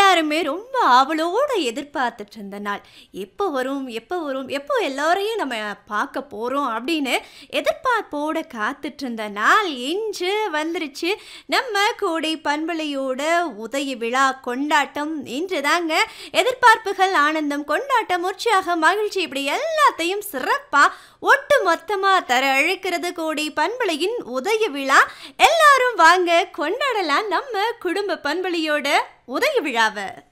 எல்லாருமே ரொம்ப ஆவலோட எதிர்பார்த்துட்டு இருந்த நாள். எப்போ வரும்? எப்போ வரும்? எப்போ எல்லாரையும் நம்ம பார்க்க போறோம்? அப்படின்னு எதிர்பார்ப்போட காத்துட்டு இருந்த நாள் இன்று வந்துருச்சு. நம்ம கோடை பண்பலையோட உதய விழா கொண்டாட்டம் இன்று தாங்க. எதிர்பார்ப்புகள், ஆனந்தம், கொண்டாட்டம், உற்சாகம், மகிழ்ச்சி இப்படி எல்லாத்தையும் சிறப்பா ஒட்டு மொத்தமா தர அழைக்கிறது கோடை பண்பலையின் உதய விழா. எல்லாரும் வாங்க கொண்டாடலாம் நம்ம குடும்ப பண்பலையோட உதய விழாவ.